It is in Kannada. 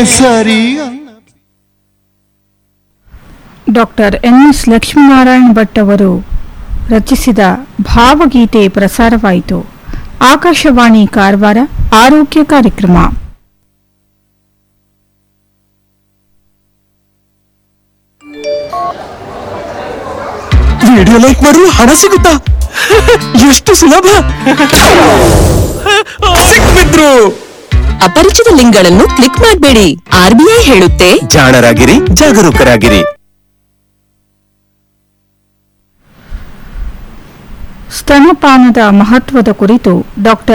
ಸರಿ doctor N S Lakshminarayana Bhat ಅವರು ರಚಿಸಿದ ಭಾವಗೀತೆ ಪ್ರಸಾರವಾಯಿತು ಆಕಾಶವಾಣಿ ಕಾರವಾರ ಆರೋಗ್ಯ ಕಾರ್ಯಕ್ರಮ ವಿಡಿಯೋ ಲೈಕ್ ಮಾಡಲು ಹಣ ಸಿಗುತ್ತಾ ಎಷ್ಟು ಸುಲಭ ಸಿಕ್ಬಿದ್ರು ಅಪರಿಚಿತ ಲಿಂಕ್ಗಳನ್ನು ಕ್ಲಿಕ್ ಮಾಡಬೇಡಿ ಆರ್ಬಿಐ ಹೇಳುತ್ತೆ ಜಾಣರಾಗಿರಿ ಜಾಗರೂಕರಾಗಿರಿ ಸ್ತನಪಾನದ ಮಹತ್ವದ ಕುರಿತು ಡಾಕ್ಟರ್